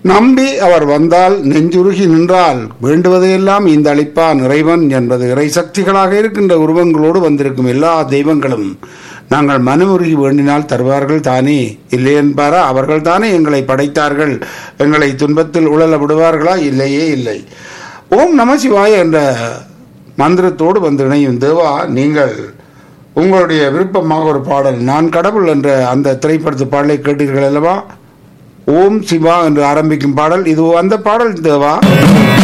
நம்பி அவர் வந்தால் நெஞ்சுருகி நின்றால் வேண்டுவதையெல்லாம் இந்த அளிப்பான் இறைவன் என்பது இறை சக்திகளாக இருக்கின்ற உருவங்களோடு வந்திருக்கும் எல்லா தெய்வங்களும் நாங்கள் மனமுருகி வேண்டினால் தருவார்கள் தானே இல்லை என்பாரா அவர்கள் தானே எங்களை படைத்தார்கள் எங்களை துன்பத்தில் உழல விடுவார்களா இல்லையே இல்லை ஓம் நம சிவாய என்ற மந்திரத்தோடு வந்து இணையும் தேவா நீங்கள் உங்களுடைய விருப்பமாக ஒரு பாடல் நான் கடவுள் என்ற அந்த திரைப்படத்து பாடலை கேட்டீர்கள் அல்லவா ஓம் சிவா என்று ஆரம்பிக்கும் பாடல் இது அந்த பாடல் தேவா